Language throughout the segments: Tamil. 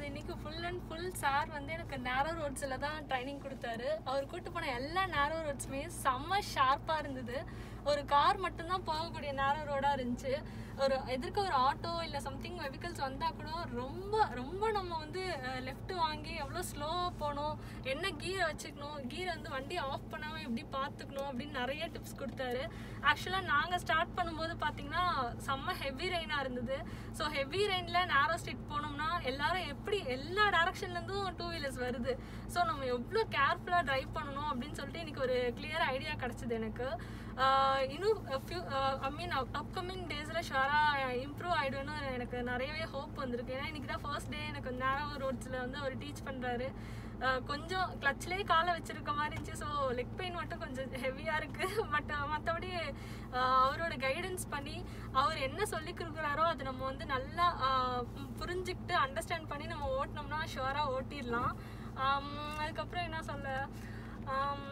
இன்னைக்கு ஃபுல் அண்ட் ஃபுல் சார் வந்து எனக்கு நேரோ ரோட்ஸில் தான் ட்ரைனிங் கொடுத்தாரு அவர் கூட்டு போன எல்லா நேரோ ரோட்ஸுமே செம்ம ஷார்ப்பாக இருந்தது ஒரு கார் மட்டும்தான் போகக்கூடிய நேரோ ரோடாக இருந்துச்சு ஒரு எதிர்க்க ஒரு ஆட்டோ இல்லை சம்திங் வெஹிக்கல்ஸ் வந்தால் கூட ரொம்ப ரொம்ப நம்ம வந்து லெஃப்ட் வாங்கி எவ்வளோ ஸ்லோவாக போகணும் என்ன கீரை வச்சுக்கணும் கீரை வந்து வண்டி ஆஃப் பண்ணாமல் எப்படி பார்த்துக்கணும் அப்படின்னு நிறைய டிப்ஸ் கொடுத்தாரு ஆக்சுவலாக நாங்கள் ஸ்டார்ட் பண்ணும்போது பார்த்தீங்கன்னா செம்ம ஹெவி ரெயினாக இருந்தது ஸோ ஹெவி ரெயினில் நேரோ ஸ்ட்ரீட் போனோம்னா எல்லாரும் எப்படி எல்லா டேரக்ஷன்லேருந்தும் டூ வீலர்ஸ் வருது ஸோ நம்ம எவ்வளோ கேர்ஃபுல்லாக ட்ரைவ் பண்ணணும் அப்படின்னு சொல்லிட்டு இன்னைக்கு ஒரு கிளியர் ஐடியா கிடச்சிது எனக்கு ஆஹ் இன்னும் ஃபியூ ஐ மீன் அப்கமிங் டேஸில் ஷுவராக இம்ப்ரூவ் ஆகிடும்னு எனக்கு நிறையவே ஹோப் வந்திருக்கு ஏன்னா இன்னைக்கு தான் ஃபர்ஸ்ட் டே எனக்கு நேரோ ரோட்ஸில் வந்து அவர் டீச் பண்ணுறாரு கொஞ்சம் கிளச்லேயே காலை வச்சிருக்க மாதிரி இருந்துச்சு ஸோ லெக் பெயின் மட்டும் கொஞ்சம் ஹெவியாக இருக்குது பட் மற்றபடி அவரோட கைடன்ஸ் பண்ணி அவர் என்ன சொல்லி கொடுக்குறாரோ அதை நம்ம வந்து நல்லா ஆஹ் புரிஞ்சுக்கிட்டு அண்டர்ஸ்டாண்ட் பண்ணி நம்ம ஓட்டினோம்னா ஷுவராக ஓட்டிடலாம் ஆம், அதுக்கப்புறம் என்ன சொல்ல ஆம்,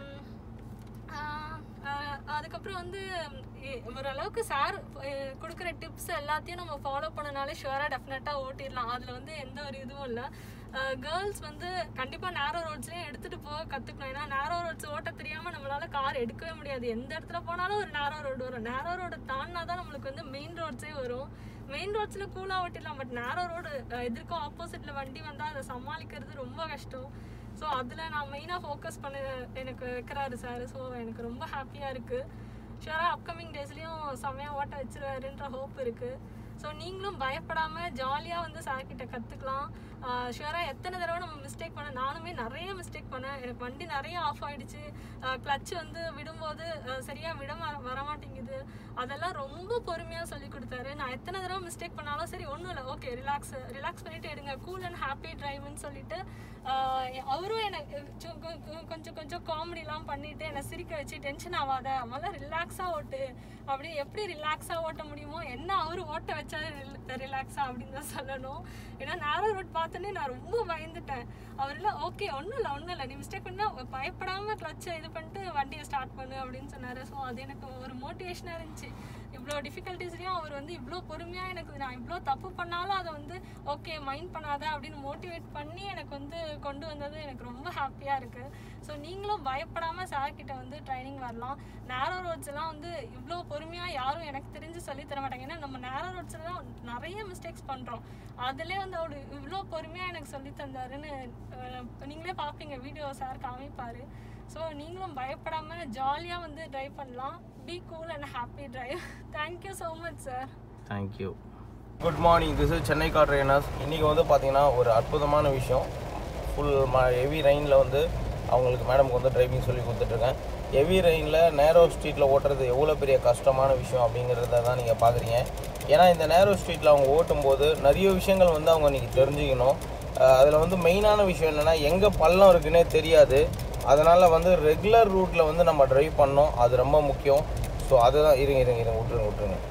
ஆஹ் ஆஹ் அதுக்கப்புறம் வந்து எ- ஓரளவுக்கு சார் கொடுக்குற டிப்ஸ் எல்லாத்தையும் நம்ம ஃபாலோ பண்ணனாலே ஷுவராக டெஃபினட்டாக ஓட்டிடலாம் அதில் வந்து எந்த ஒரு இதுவும் இல்லை கேர்ள்ஸ் வந்து கண்டிப்பாக நேரோ ரோட்ஸ்லேயும் எடுத்துகிட்டு போக கற்றுக்கணும் ஏன்னா நேரோ ரோட்ஸ் ஓட்ட தெரியாமல் நம்மளால கார் எடுக்கவே முடியாது எந்த இடத்துல போனாலும் ஒரு நேரோ ரோடு வரும் நேரோ ரோடு தாண்டினா தான் நம்மளுக்கு வந்து மெயின் ரோட்ஸே வரும் மெயின் ரோட்ஸில் கூலாக ஓட்டிடலாம் பட் நேரோ ரோடு எதிர்க்கும் ஆப்போசிட்டில் வண்டி வந்தால் அதை சமாளிக்கிறது ரொம்ப கஷ்டம் ஸோ அதில் நான் மெயினாக ஃபோக்கஸ் பண்ண எனக்கு வைக்கிறாரு சார் ஸோ எனக்கு ரொம்ப ஹாப்பியாக இருக்குது ஷுவராக அப்கமிங் டேஸ்லேயும் செம்மையாக ஓட்ட வச்சிருவாருன்ற ஹோப் இருக்குது ஸோ நீங்களும் பயப்படாமல் ஜாலியாக வந்து சார் கிட்ட கற்றுக்கலாம் ஷுவராக எத்தனை தடவை நம்ம மிஸ்டேக் பண்ண நானுமே நிறைய மிஸ்டேக் பண்ணேன் எனக்கு வண்டி நிறைய ஆஃப் ஆயிடுச்சு கிளச் வந்து விடும்போது அஹ், சரியா விட வர வரமாட்டேங்குது அதெல்லாம் ரொம்ப பொறுமையாக சொல்லி கொடுத்தாரு நான் எத்தனை தடவை மிஸ்டேக் பண்ணாலும் சரி ஒன்றும் இல்லை ஓகே ரிலாக்ஸ் ரிலாக்ஸ் பண்ணிட்டு எடுங்க கூல் அண்ட் ஹாப்பி டிரைவ்னு சொல்லிட்டு ஆஹ், அவரும் எனக்கு சு- கொ- கொ- கொஞ்சம் கொஞ்சம் காமெடிலாம் பண்ணிட்டு என்னை சிரிக்க வச்சு டென்ஷன் ஆகாத முதல்ல ரிலாக்ஸாக ஓட்டு அப்படி எப்படி ரிலாக்ஸாக ஓட்ட முடியுமோ என்ன அவரு ஓட்ட வச்சாரு ரிலாக்ஸாக அப்படின்னு தான் சொல்லணும் ஏன்னா நேரோ ரோட் பார்த்தோன்னே நான் ரொம்ப பயந்துட்டேன் அவர்ல ஓகே ஒன்றும் இல்லை ஒன்றும் இல்லை நீ மிஸ்டேக் பண்ணா பயப்படாம கிளச்சை இது பண்ணிட்டு வண்டியை ஸ்டார்ட் பண்ணு அப்படின்னு சொன்னாரு ஸோ அது எனக்கு ஒரு மோட்டிவேஷனாக இருந்துச்சு இவ்வளோ டிஃபிகல்ட்டிஸ்லையும் அவர் வந்து இவ்வளோ பொறுமையாக எனக்கு நான் இவ்வளோ தப்பு பண்ணாலும் அதை வந்து ஓகே மைண்ட் பண்ணாத அப்படின்னு மோட்டிவேட் பண்ணி எனக்கு வந்து கொண்டு வந்தது எனக்கு ரொம்ப ஹாப்பியாக இருக்குது ஸோ நீங்களும் பயப்படாமல் சார் கிட்ட வந்து ட்ரைனிங் வரலாம் நேரோ ரோட்ஸ் எல்லாம் வந்து இவ்வளோ பொறுமையாக யாரும் எனக்கு தெரிஞ்சு சொல்லி தர மாட்டாங்க ஏன்னா நம்ம நேரோ ரோட்ஸில் தான் நிறைய மிஸ்டேக்ஸ் பண்ணுறோம் அதிலே வந்து அவர் இவ்வளோ பொறுமையாக எனக்கு சொல்லி தந்தாருன்னு அஹ், நீங்களே பார்ப்பீங்க வீடியோ சார் காமிப்பார் ஸோ நீங்களும் பயப்படாமல் ஜாலியாக வந்து ட்ரைவ் பண்ணலாம் be cool and happy drive thank you so much sir thank you good morning this is Chennai car trainers இன்றைக்கி வந்து பார்த்தீங்கன்னா ஒரு அற்புதமான விஷயம் ஃபுல் ம ஹெவி ரெயினில் வந்து அவங்களுக்கு மேடம்க்கு வந்து டிரைவிங் சொல்லி கொடுத்துட்ருக்கேன் ஹெவி ரெயினில் நேரோ ஸ்ட்ரீட்டில் ஓட்டுறது எவ்வளோ பெரிய கஷ்டமான விஷயம் அப்படிங்கிறத தான் நீங்கள் பார்க்குறீங்க ஏன்னா இந்த நேரோ ஸ்ட்ரீட்டில் அவங்க ஓட்டும்போது நிறைய விஷயங்கள் வந்து அவங்க இன்றைக்கி தெரிஞ்சுக்கணும் அதில் வந்து மெயினான விஷயம் என்னென்னா எங்கே பள்ளம் இருக்குன்னே தெரியாது அதனால் வந்து ரெகுலர் ரூட்டில் வந்து நம்ம டிரைவ் பண்ணோம் அது ரொம்ப முக்கியம் ஸோ அதுதான் இருங்க இருங்க இருங்க விட்ருங்க விட்ருங்க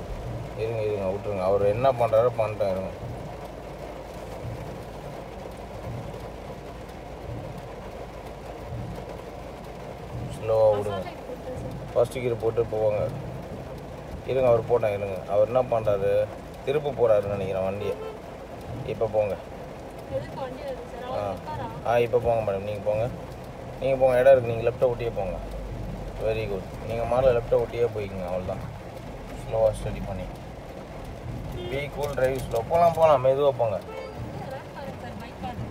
இருங்க இருங்க விட்ருங்க அவர் என்ன பண்ணுறாரோ பண்ணிட்டேன் இருங்க ஸ்லோவாக விடுங்க ஃபர்ஸ்ட் கீர் போட்டு போவாங்க இருங்க அவர் போட்டேன் இருங்க அவர் என்ன பண்ணுறாரு திருப்ப போகிறாருன்னு நினைக்கிறேன் வண்டியை இப்போ போங்க எதுக்கு வண்டி வருது சார் அவர் இருக்காரா ஆ இப்போ போங்க மேடம் நீங்கள் போங்க நீங்கள் போங்க இடம் இருக்குது நீங்கள் லெஃப்ட்டை ஒட்டியே போங்க வெரி குட் நீங்கள் மேலே லெஃப்ட்டை ஒட்டியே போய்க்குங்க அவ்வளோதான் ஸ்லோவாக ஸ்டடி பண்ணி பி கூல் டிரைவ் ஸ்லோ போகலாம் போகலாம் மெதுவாக போங்க சார் பைக் கார்டு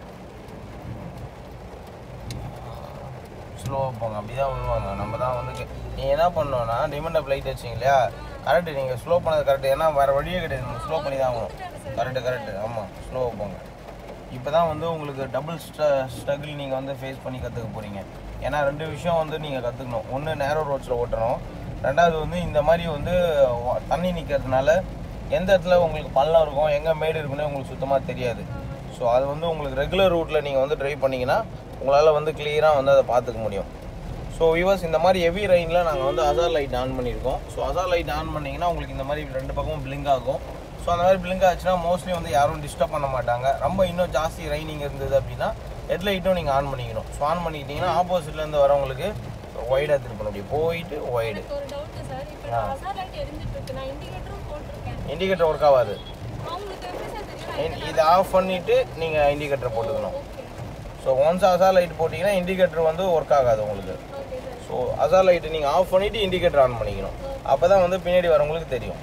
ஸ்லோவாக போங்க அப்படி தான் விழுவாங்க நம்ம தான் வந்து நீங்கள் என்ன பண்ணோன்னா டிமண்ட் அப் லைட் வச்சிங்க இல்லையா கரெக்டு நீங்கள் ஸ்லோ பண்ணது கரெக்டு ஏன்னா வேறு வழியே கிடையாது நம்ம ஸ்லோ பண்ணி தான் ஆகணும் கரெக்டு கரெக்டு ஆமாம் ஸ்லோவாக போங்க இப்போ தான் வந்து உங்களுக்கு டபுள் ஸ்ட ஸ்ட்ரகிள் நீங்கள் வந்து ஃபேஸ் பண்ணி கற்றுக்க போகிறீங்க ஏன்னா ரெண்டு விஷயம் வந்து நீங்கள் கற்றுக்கணும் ஒன்று நேரோ ரோட்ஸில் ஓட்டணும் ரெண்டாவது வந்து இந்த மாதிரி வந்து வ- தண்ணி நிற்கிறதுனால எந்த இடத்துல உங்களுக்கு பள்ளம் இருக்கும் எங்கே மேடு இருக்குன்னு உங்களுக்கு சுத்தமாக தெரியாது ஸோ அது வந்து உங்களுக்கு ரெகுலர் ரூட்டில் நீங்கள் வந்து ட்ரைவ் பண்ணிங்கன்னா உங்களால் வந்து கிளியராக வந்து அதை பார்த்துக்க முடியும் ஸோ விவர்ஸ் இந்த மாதிரி ஹெவி ரெயினில் நாங்கள் வந்து அசார் லைட் ஆன் பண்ணியிருக்கோம் ஸோ அசார் லைட் ஆன் பண்ணிங்கன்னா உங்களுக்கு இந்த மாதிரி ரெண்டு பக்கமும் பிளிங்க் ஆகும் ஸோ அந்த மாதிரி பிளிங்க் ஆச்சுன்னா மோஸ்ட்லி வந்து யாரும் டிஸ்டர்ப் பண்ண மாட்டாங்க ரொம்ப இன்னும் ஜாஸ்தி ரைனிங் இருந்தது அப்படின்னா ஹெட்லைட்டும் நீங்கள் ஆன் பண்ணிக்கணும் ஸோ ஆன் பண்ணிக்கிட்டிங்கன்னா ஆப்போசிட்லேருந்து வரவங்களுக்கு ஒய்டாக திருப்பணும் அப்படி போயிட்டு ஒய்டு எனக்கு ஒரு டவுட் சார் இப்போ நான் ஹசார் லைட் எரிஞ்சிட்டு இருக்கு நான் இண்டிகேட்டரும் போட்டிருக்கேன் இண்டிகேட்டர் ஒர்க் ஆகாது அவங்களுக்கு எப்படி சார் தெரியும் இதை ஆஃப் பண்ணிவிட்டு நீங்கள் இண்டிகேட்டர் போட்டுக்கணும் okay so once hazard light போட்டிங்கன்னா இண்டிகேட்டர் வந்து ஒர்க் ஆகாது உங்களுக்கு okay sir so hazard light நீங்கள் ஆஃப் பண்ணிவிட்டு இண்டிகேட்டர் ஆன் பண்ணிக்கணும் அப்போ தான் வந்து பின்னாடி வரவங்களுக்கு தெரியும்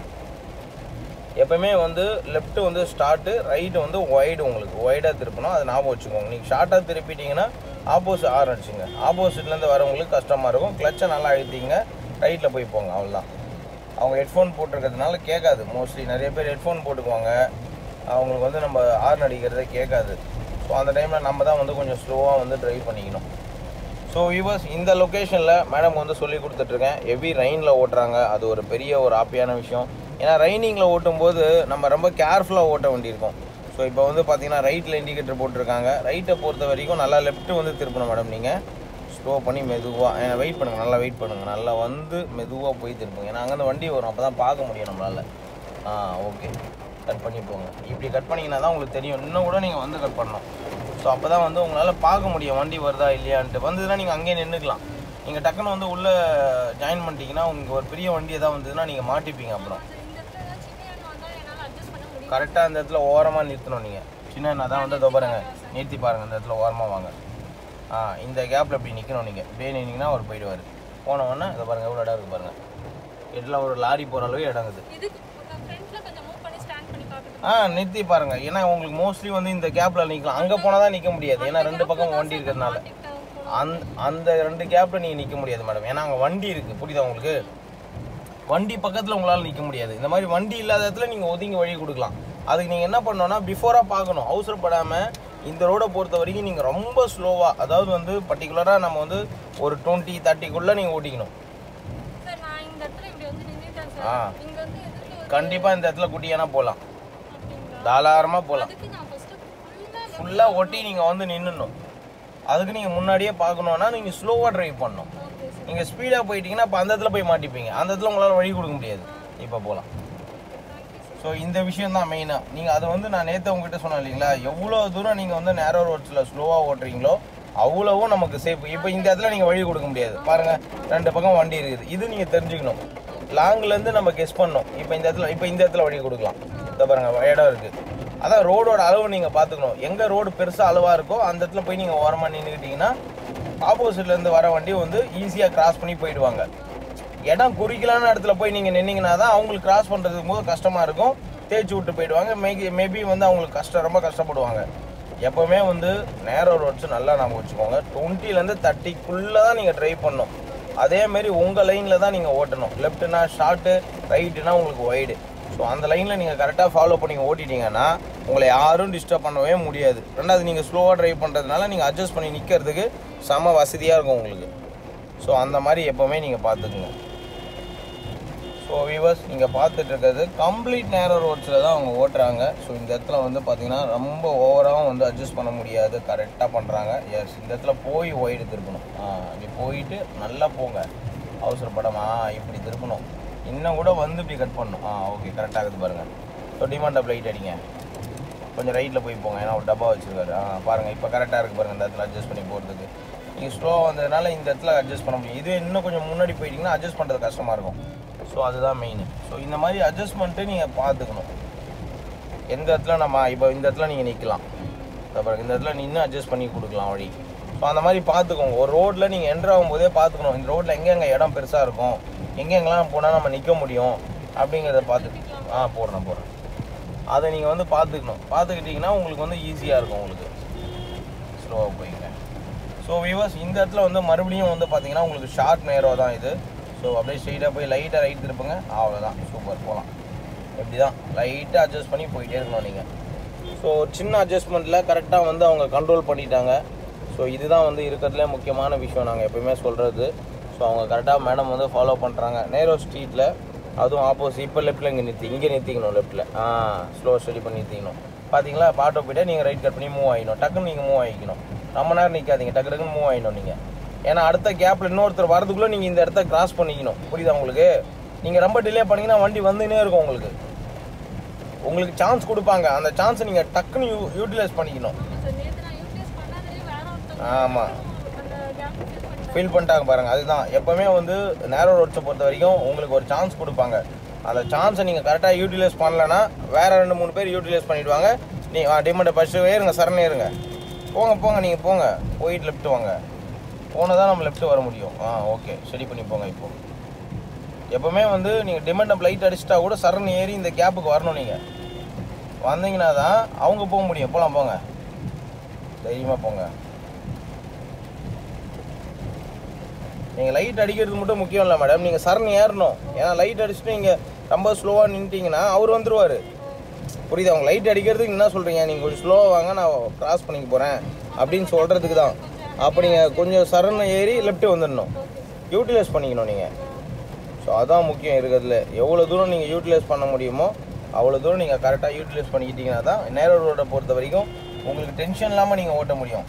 எப்பவுமே வந்து லெஃப்ட் வந்து ஸ்டார்ட்டு ரைட்டு வந்து ஒய்டு உங்களுக்கு ஒய்டாக திருப்பணும் அதை ஞாபகம் வச்சுக்கோங்க நீங்கள் ஷார்ட்டாக திருப்பிட்டீங்கன்னா ஆப்போசிட் ஆர் அடிச்சுங்க ஆப்போசிட்லேருந்து வரவங்களுக்கு கஷ்டமாக இருக்கும் கிளச்சை நல்லா அழுத்திங்க ரைட்டில் போய் போங்க அவ்வளோதான் அவங்க ஹெட்ஃபோன் போட்டிருக்கிறதுனால கேட்காது மோஸ்ட்லி நிறைய பேர் ஹெட்ஃபோன் போட்டுக்குவாங்க அவங்களுக்கு வந்து நம்ம ஆர்ன் அடிக்கிறதே கேட்காது ஸோ அந்த டைமில் நம்ம தான் வந்து கொஞ்சம் ஸ்லோவாக வந்து ட்ரைவ் பண்ணிக்கணும் ஸோ வியூவர்ஸ் இந்த லொக்கேஷனில் மேடம் வந்து சொல்லி கொடுத்துட்ருக்கேன் ஹெவி ரெயினில் ஓட்டுறாங்க அது ஒரு பெரிய ஒரு ஹாப்பியான விஷயம் ஏன்னா ரைனிங்கில் ஓட்டும்போது நம்ம ரொம்ப கேர்ஃபுல்லாக ஓட்ட வேண்டியிருக்கும் ஸோ இப்போ வந்து பார்த்தீங்கன்னா ரைட்டில் இண்டிகேட்டர் போட்டிருக்காங்க ரைட்டை பொறுத்த வரைக்கும் நல்லா லெஃப்ட் வந்து திருப்பணும் மேடம் நீங்கள் ஸ்லோ பண்ணி மெதுவாக வெயிட் பண்ணுங்கள் நல்லா வெயிட் பண்ணுங்கள் நல்லா வந்து மெதுவாக போய் திருப்புங்க ஏன்னா அங்கேருந்து வண்டி வரும் அப்போ தான் பார்க்க முடியும் நம்மளால் ஆ ஓகே கட் பண்ணி போங்க இப்படி கட் பண்ணிங்கன்னா தான் உங்களுக்கு தெரியும் இன்னும் கூட நீங்கள் வந்து கட் பண்ணணும் ஸோ அப்போ தான் வந்து உங்களால் பார்க்க முடியும் வண்டி வருதா இல்லையான்ட்டு வந்ததுன்னா நீங்கள் அங்கேயே நின்றுக்கலாம் நீங்கள் டக்குன்னு வந்து உள்ளே ஜாயின் பண்ணிட்டீங்கன்னா உங்களுக்கு ஒரு பெரிய வண்டி எதாவது வந்ததுன்னா நீங்கள் மாட்டிப்பீங்க அப்புறம் இந்த இடத்துல ஏதாவது சின்ன எண்ணம் வந்தால் என்னால் அட்ஜஸ்ட் பண்ண முடியும் கரெக்டாக அந்த இடத்துல ஓரமாக நிறுத்தணும் நீங்கள் சின்ன என்ன தான் வந்து இதோ பாருங்க நிறுத்தி பாருங்கள் இந்த இடத்துல ஓரமாக வாங்க ஆ இந்த கேப்பில் இப்படி நிற்கணும் நீங்கள் இப்படியே நின்னீங்கன்னா அவர் போயிடுவார் போன உடனே இதை பாருங்கள் எவ்வளோ இடம் இருக்குது பாருங்கள் இதில் ஒரு லாரி போகிற அளவு இடம் இருக்குது இதுக்கு ஃப்ரண்ட்ல கொஞ்சம் மூவ் பண்ணி ஸ்டாண்ட் பண்ணி பார்க்கணும் ஆ நிறுத்தி பாருங்க ஏன்னா உங்களுக்கு மோஸ்ட்லி வந்து இந்த கேப்பில் நிற்கலாம் அங்கே போனால் தான் நிற்க முடியாது ஏன்னா ரெண்டு பக்கம் வண்டி இருக்கிறதுனால அந்த அந்த ரெண்டு கேப்பில் நீங்கள் நிற்க முடியாது மேடம் ஏன்னா அங்கே வண்டி இருக்குது புரியுதா உங்களுக்கு வண்டி பக்கத்தில் உங்களால் நிற்க முடியாது இந்த மாதிரி வண்டி இல்லாத இடத்துல நீங்கள் ஒதுங்கி வழி கொடுக்கலாம் அதுக்கு நீங்கள் என்ன பண்ணணும்னா பிஃபோராக பார்க்கணும் அவசரப்படாமல் இந்த ரோடை பொறுத்த வரைக்கும் நீங்கள் ரொம்ப ஸ்லோவாக அதாவது வந்து பர்டிகுலராக நம்ம வந்து ஒரு டுவெண்ட்டி தேர்ட்டிக்குள்ளே நீங்கள் ஓட்டிக்கணும் சார் நான் இந்த இடத்துல இப்படி வந்து நின்றுட்டேன் ஆ. சார் இங்க வந்து எதிர்க்க ஒரு கண்டிப்பாக இந்த இடத்துல குட்டியானா போகலாம் அப்படிங்களா தாராளமாக போகலாம் அதுக்கு நான் ஃபர்ஸ்ட் ஃபுல்லா ஃபுல்லாக ஒட்டி நீங்கள் வந்து நின்றுணும் அதுக்கு நீங்கள் முன்னாடியே பார்க்கணுன்னா நீங்கள் ஸ்லோவாக ட்ரைவ் பண்ணணும் ஓகே சார் நீங்கள் ஸ்பீடாக போயிட்டீங்கன்னா அப்போ அந்த இடத்துல போய் மாட்டிப்பீங்க அந்த இடத்துல உங்களால் வழி கொடுக்க முடியாது இப்போ போகலாம் ஸோ இந்த விஷயம் தான் மெயினாக நீங்கள் அதை வந்து நான் நேற்று உங்ககிட்ட சொன்னேன் இல்லைங்களா எவ்வளோ தூரம் நீங்கள் வந்து நேரோ ரோட்ஸில் ஸ்லோவாக ஓட்டுறீங்களோ அவ்வளவும் நமக்கு சேஃப் இப்போ இந்த இடத்துல நீங்கள் வழி கொடுக்க முடியாது பாருங்கள் ரெண்டு பக்கம் வண்டி இருக்குது இது நீங்கள் தெரிஞ்சுக்கணும் லாங்லேருந்து நம்ம கெஸ் பண்ணோம் இப்போ இந்த இடத்துல இப்போ இந்த இடத்துல வழி கொடுக்கலாம் இதை பாருங்கள் இடம் இருக்குது அதான் ரோடோட அளவு நீங்கள் பார்த்துக்கணும் எங்கே ரோடு பெருசாக அளவாக இருக்கோ அந்த இடத்துல போய் நீங்கள் ஓரமாக நின்றுக்கிட்டீங்கன்னா ஆப்போசிட்லேருந்து வர வண்டி வந்து ஈஸியாக கிராஸ் பண்ணி போயிடுவாங்க இடம் குறிக்கலான இடத்துல போய் நீங்கள் நின்னீங்கன்னா தான் அவங்களுக்கு கிராஸ் பண்ணுறதுக்கு போது கஷ்டமாக இருக்கும் தேய்ச்சி விட்டு போயிடுவாங்க மேபி மேபி வந்து அவங்களுக்கு கஷ்டம் ரொம்ப கஷ்டப்படுவாங்க எப்போவுமே வந்து நேரோ ரோட்ஸ் நல்லா நம்ம வச்சுக்கோங்க டுவெண்ட்டிலேருந்து தேர்ட்டிக்குள்ளே தான் நீங்கள் ட்ரைவ் பண்ணணும் அதேமாரி உங்கள் லைனில் தான் நீங்கள் ஓட்டணும் லெஃப்ட்டுனா ஷார்ட்டு ரைட்டுனா உங்களுக்கு ஒய்டு ஸோ அந்த லைனில் நீங்கள் கரெக்டாக ஃபாலோ பண்ணி ஓட்டிட்டீங்கன்னா உங்களை யாரும் டிஸ்டர்ப் பண்ணவே முடியாது ரெண்டாவது நீங்கள் ஸ்லோவாக ட்ரைவ் பண்ணுறதுனால நீங்கள் அட்ஜஸ்ட் பண்ணி நிற்கிறதுக்கு செம வசதியாக இருக்கும் உங்களுக்கு ஸோ அந்த மாதிரி எப்போவுமே நீங்கள் பார்த்துக்குங்க ஸோ வியூவர்ஸ் நீங்கள் பார்த்துட்டு இருக்கிறது கம்ப்ளீட் நேரோ ரோட்ஸில் தான் அவங்க ஓட்டுறாங்க ஸோ இந்த இடத்துல வந்து பார்த்தீங்கன்னா ரொம்ப ஓவராகவும் வந்து அட்ஜஸ்ட் பண்ண முடியாது கரெக்டாக பண்ணுறாங்க எஸ் இந்த இடத்துல போய் ஒய்டு திருப்பணும் ஆ இப்படி போயிட்டு நல்லா போங்க அவசரப்படாமா இப்படி திருப்பணும் இன்னும் கூட வந்து இப்படி கட் பண்ணணும் ஆ ஓகே கரெக்டாக இருக்குது பாருங்கள் ஸோ டிமாண்ட் அப் லைட் அடிங்க கொஞ்சம் ரைட்டில் போய் போங்க ஏன்னா ஒரு டப்பா வச்சுருக்காரு ஆ பாருங்கள் இப்போ கரெக்டாக இருக்குது பாருங்கள் இந்த இடத்துல அட்ஜஸ்ட் பண்ணி போகிறதுக்கு நீங்கள் ஸ்லோவாக வந்ததுனால இந்த இடத்துல அட்ஜஸ்ட் பண்ண முடியும் இதுவே இன்னும் கொஞ்சம் முன்னாடி போயிட்டீங்கன்னா அட்ஜஸ்ட் பண்ணுறது கஷ்டமாக இருக்கும் ஸோ அதுதான் மெயின் ஸோ இந்த மாதிரி அட்ஜஸ்ட்மெண்ட்டு நீங்கள் பார்த்துக்கணும் எந்த இடத்துல நம்ம இப்போ இந்த இடத்துல நீங்கள் நிற்கலாம் அப்புறம் இந்த இடத்துல நின்று அட்ஜஸ்ட் பண்ணி கொடுக்கலாம் வழி ஸோ அந்த மாதிரி பார்த்துக்கோங்க ஒரு ரோட்டில் நீங்கள் என்ட்ரு ஆகும்போதே பார்த்துக்கணும் இந்த ரோட்டில் எங்கெங்கே இடம் பெருசாக இருக்கும் எங்கெங்கெல்லாம் போனால் நம்ம நிற்க முடியும் அப்படிங்கிறத பார்த்து ஆ போடுறேன் போடுறேன் அதை நீங்கள் வந்து பார்த்துக்கணும் பார்த்துக்கிட்டிங்கன்னா உங்களுக்கு வந்து ஈஸியாக இருக்கும் உங்களுக்கு ஸ்லோவாக போய்ங்க ஸோ வியூவர்ஸ் இந்த இடத்துல வந்து மறுபடியும் வந்து பார்த்தீங்கன்னா உங்களுக்கு ஷார்ட் நேரோ தான் இது ஸோ அப்படியே ஸ்ட்ரெயிட்டாக போய் லைட்டாக ரைட் திருப்புங்க அவ்வளோதான் சூப்பர் போகலாம் இப்படி தான் லைட்டாக அட்ஜஸ்ட் பண்ணி போயிட்டே இருக்கணும் நீங்கள் ஸோ சின்ன அட்ஜஸ்ட்மெண்ட்டில் கரெக்டாக வந்து அவங்க கண்ட்ரோல் பண்ணிட்டாங்க ஸோ இதுதான் வந்து இருக்கிறதுலே முக்கியமான விஷயம் நாங்கள் எப்பயுமே சொல்கிறது ஸோ அவங்க கரெக்டாக மேடம் வந்து ஃபாலோ பண்ணுறாங்க நேரோ ஸ்ட்ரீட்டில் அதுவும் ஆப்போசிட் இப்போ லெஃப்ட்டில் இங்கே நிறுத்தி இங்கே நிறுத்திக்கணும் லெஃப்ட்டில் ஆ ஸ்லோ ஸ்டடி பண்ணி நிறுத்திக்கணும் பார்த்தீங்களா இப்போ ஆட்டோ போய்ட்டா நீங்கள் ரைட் கட் பண்ணி மூவ் ஆகிக்கணும் டக்குன்னு நீங்கள் மூவ் ஆகிக்கணும் ரொம்ப நேரம் நிற்காதீங்க டக்கு டக்குன்னு மூவ் ஆகிடணும் நீங்கள் ஏன்னா அடுத்த கேப்பில் இன்னொருத்தர் வரதுக்குள்ளே நீங்கள் இந்த இடத்த கிராஸ் பண்ணிக்கணும் புரியுதா உங்களுக்கு நீங்கள் ரொம்ப டிலே பண்ணீங்கன்னா வண்டி வந்துன்னே இருக்கும் உங்களுக்கு உங்களுக்கு சான்ஸ் கொடுப்பாங்க அந்த சான்ஸை நீங்கள் டக்குன்னு யூ யூட்டிலைஸ் பண்ணிக்கணும் சார் நேற்று நான் யூடிஎஸ் பண்ணாதே வேற ஒருத்தவங்க ஆமாம் அந்த கேப் ஃபில் பண்ணிட்டு ஃபீல் பண்ணிட்டாங்க பாருங்க அதுதான் எப்பவுமே வந்து நேரோ ரோட்ஸை பொறுத்த வரைக்கும் உங்களுக்கு ஒரு சான்ஸ் கொடுப்பாங்க அந்த சான்ஸை நீங்கள் கரெக்டாக யூட்டிலைஸ் பண்ணலன்னா வேற ரெண்டு மூணு பேர் யூட்டிலைஸ் பண்ணிடுவாங்க நீ டிமெண்டை ஃபஸ்ட்டு ஏறுங்க சரணே இருங்க போங்க போங்க நீங்கள் போங்க போயிட்டு லெஃப்ட் வாங்க போனால் தான் நம்ம லெஃப்ட் வர முடியும் ஆ ஓகே ஸ்டடி பண்ணி போங்க இப்போ எப்போவுமே வந்து நீங்கள் டிமெண்டை லைட் அடிச்சிட்டா கூட சரண் ஏறி இந்த கேப்புக்கு வரணும் நீங்கள் வந்தீங்கன்னா தான் அவங்க போக முடியும் போகலாம் போங்க தைரியமாக போங்க நீங்கள் லைட் அடிக்கிறது மட்டும் முக்கியம் இல்லை மேடம் நீங்கள் சரண் ஏறணும் ஏன்னா லைட் அடிச்சுட்டு நீங்கள் ரொம்ப ஸ்லோவாக நின்றுட்டீங்கன்னா அவர் வந்துருவார் புரியுது அவங்க லைட் அடிக்கிறதுக்கு என்ன சொல்கிறீங்க நீங்கள் கொஞ்சம் ஸ்லோவாக வாங்க நான் கிராஸ் பண்ணிக்க போகிறேன் அப்படின்னு சொல்கிறதுக்கு தான் அப்போ நீங்கள் கொஞ்சம் சரண் ஏறி லெஃப்ட்டு வந்துடணும் யூட்டிலைஸ் பண்ணிக்கணும் நீங்கள் ஸோ அதான் முக்கியம் இருக்கிறதுல எவ்வளோ தூரம் நீங்கள் யூட்டிலைஸ் பண்ண முடியுமோ அவ்வளோ தூரம் நீங்கள் கரெக்டாக யூட்டிலைஸ் பண்ணிக்கிட்டீங்கன்னா தான் நேரோ ரோடை பொறுத்த வரைக்கும் உங்களுக்கு டென்ஷன் இல்லாமல் நீங்கள் ஓட்ட முடியும்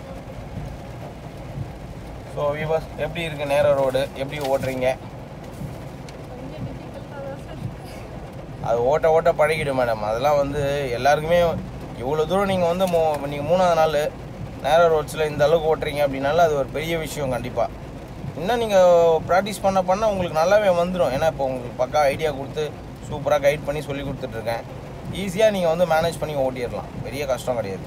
ஸோ விவஸ் எப்படி இருக்குது நேரோ ரோடு எப்படி ஓட்டுறீங்க கொஞ்சம் டிஃபிகல்ட்டாக தான் சார் அது ஓட்ட ஓட்ட பழகிடும் மேடம் அதெல்லாம் வந்து எல்லாருக்குமே இவ்வளோ தூரம் நீங்கள் வந்து மூ நீங்கள் மூணாவது நாள் நேரோ ரோட்ஸில் இந்த அளவுக்கு ஓட்டுறீங்க அப்படின்னால அது ஒரு பெரிய விஷயம் கண்டிப்பாக இன்னும் நீங்கள் ப்ராக்டிஸ் பண்ண பண்ண உங்களுக்கு நல்லாவே வந்துடும் ஏன்னா இப்போ உங்களுக்கு பக்கா ஐடியா கொடுத்து சூப்பராக கைட் பண்ணி சொல்லி கொடுத்துட்ருக்கேன் ஈஸியாக நீங்கள் வந்து மேனேஜ் பண்ணி ஓட்டிடலாம் பெரிய கஷ்டம் கிடையாது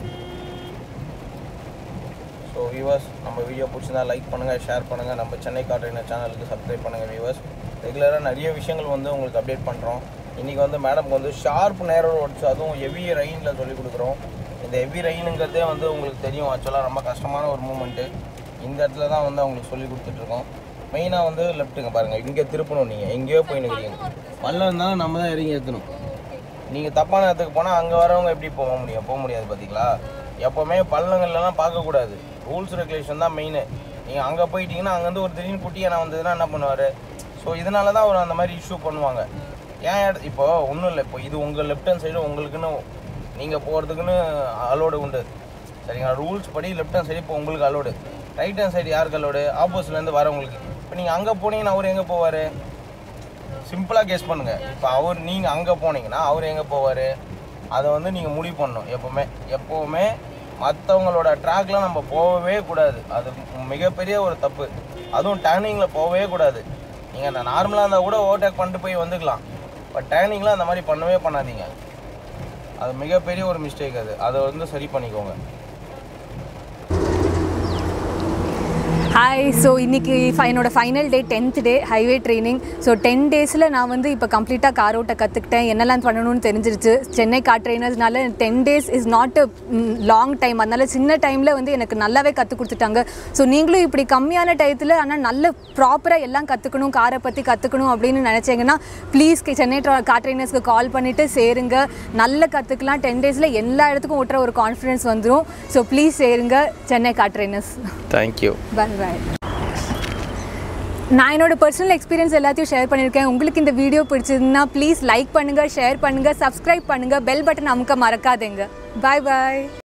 ஸோ வியூவர்ஸ் நம்ம வீடியோ பிடிச்சிருந்தா லைக் பண்ணுங்கள் ஷேர் பண்ணுங்கள் நம்ம சென்னை காட்ரின சேனலுக்கு சப்ஸ்கிரைப் பண்ணுங்கள் வியூவர்ஸ் ரெகுலராக நிறைய விஷயங்கள் வந்து உங்களுக்கு அப்டேட் பண்ணுறோம் இன்றைக்கி வந்து மேடம்க்கு வந்து ஷார்ப் நேரோ ரோட்ஸ் அதுவும் ஹெவி ரெயினில் சொல்லி கொடுக்குறோம் இந்த ஹெவி ரெயினுங்கிறதே வந்து உங்களுக்கு தெரியும் ஆக்சுவலாக ரொம்ப கஷ்டமான ஒரு மூமெண்ட்டு இந்த இடத்துல தான் வந்து அவங்களுக்கு சொல்லி கொடுத்துட்ருக்கோம் மெயினாக வந்து லெஃப்ட்டுங்க பாருங்கள் இங்கே திருப்பணும் நீங்கள் எங்கேயோ போய் நிற்கிறீங்க பள்ளம் இருந்தாலும் நம்ம தான் இறங்கி ஏற்றணும் நீங்கள் தப்பான இடத்துக்கு போனால் அங்கே வரவங்க எப்படி போக முடியும் போக முடியாது பார்த்தீங்களா எப்போவுமே பள்ளங்கள்லாம் பார்க்கக்கூடாது ரூல்ஸ் ரெகுலேஷன் தான் மெயின் நீங்கள் அங்கே போயிட்டீங்கன்னா அங்கேருந்து ஒரு திடீர்னு குட்டி நான் வந்ததுன்னா என்ன பண்ணுவார் ஸோ இதனால தான் அவர் அந்த மாதிரி இஷ்யூ பண்ணுவாங்க ஏன் இட- இப்போ ஒன்றும் இல்லை இப்போ இது உங்கள் லெஃப்ட் ஹேண்ட் சைடு உங்களுக்குன்னு நீங்கள் போகிறதுக்குன்னு அலோடு உண்டு சரிங்களா ரூல்ஸ் படி லெஃப்ட் ஹேண்ட் சைடு இப்போ உங்களுக்கு அலோடு ரைட் ஹேண்ட் சைடு யாருக்கு அலோடு ஆப்போசிட்லேருந்து வரவங்களுக்கு இப்போ நீங்கள் அங்கே போனீங்கன்னா அவர் எங்கே போவார் சிம்பிளாக கெஸ் பண்ணுங்கள் இப்போ அவர் நீங்கள் அங்கே போனீங்கன்னா அவர் எங்கே போவார் அதை வந்து நீங்கள் முடிவு பண்ணணும் எப்போவுமே எப்போவுமே மற்றவங்களோட ட்ராக்ல நம்ம போகவே கூடாது அது மிகப்பெரிய ஒரு தப்பு அதுவும் டேர்னிங்கில் போகவே கூடாது நீங்கள் நார்மலாக இருந்தால் கூட ஓவர்டேக் பண்ணிட்டு போய் வந்துக்கலாம் பட் டேர்னிங்கில் அந்த மாதிரி பண்ணவே பண்ணாதீங்க அது மிகப்பெரிய ஒரு மிஸ்டேக் அது அதை வந்து சரி பண்ணிக்கோங்க ஹாய் ஸோ இன்னைக்கு fi- என்னோட final day tenth day highway training so ten டேஸில் நான் வந்து இப்போ கம்ப்ளீட்டாக கார் ஓட்ட கற்றுக்கிட்டேன் என்னெல்லாம் பண்ணணும்னு தெரிஞ்சிருச்சு சென்னை கார் ட்ரைனர்ஸ்னால ten days is not a long time அதனால சின்ன டைமில் வந்து எனக்கு நல்லாவே கற்றுக் கொடுத்துட்டாங்க ஸோ நீங்களும் இப்படி கம்மியான டயத்தில் ஆனால் நல்ல ப்ராப்பராக எல்லாம் கற்றுக்கணும் காரை பற்றி கற்றுக்கணும் அப்படின்னு நினச்சிங்கன்னா ப்ளீஸ் சென்னை கார் ட்ரைனர்ஸ்க்கு கால் பண்ணிவிட்டு சேருங்க நல்ல கற்றுக்கலாம் டென் டேஸில் எல்லா இடத்துக்கும் ஓட்டுற ஒரு கான்ஃபிடன்ஸ் வந்துடும் ஸோ ப்ளீஸ் சேருங்க Chennai car trainers thank you bye bye நான் என்னோட பர்சனல் எக்ஸ்பீரியன்ஸ் எல்லாத்தையும் ஷேர் பண்ணியிருக்கேன் உங்களுக்கு இந்த வீடியோ பிடிச்சதுன்னா ப்ளீஸ் லைக் பண்ணுங்கள் ஷேர் பண்ணுங்கள் சப்ஸ்கிரைப் பண்ணுங்கள் பெல் பட்டன் அமுக்க மறக்காதீங்க பாய் பாய்